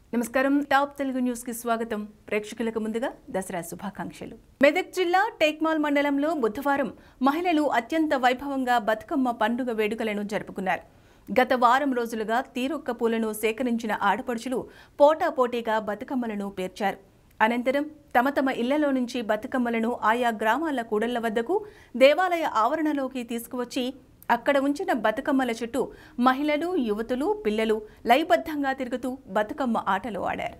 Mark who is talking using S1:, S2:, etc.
S1: నమస్కారం top Telugu news కి స్వాగతం ప్రేక్షకులకు ముందుగా దసరా శుభాకాంక్షలు మెదక్ జిల్లా టేక్మాల్ మండలంలో బుధవారం మహిళలు అత్యంత వైభవంగా బతుకమ్మ పండుగ వేడుకలను జరుపుకున్నారు గత వారం రోజులుగా తీరొక్క పూలను సేకరించిన ఆడపడుచులు పోటాపోటీగా బతుకమ్మలను పేర్చారు అనంతరం తమ తమ ఇళ్లలో నుంచి బతుకమ్మలను ఆయా గ్రామాల కూడళ్ల వద్దకు దేవాలయ ఆవరణలోకి తీసుకువచ్చి అక్కడ ఉంచిన బతుకమ్మల చుట్టూ మహిళలు యువతులు పిల్లలు లయబద్ధంగా తిరుగుతూ బతుకమ్మ ఆటలు ఆడారు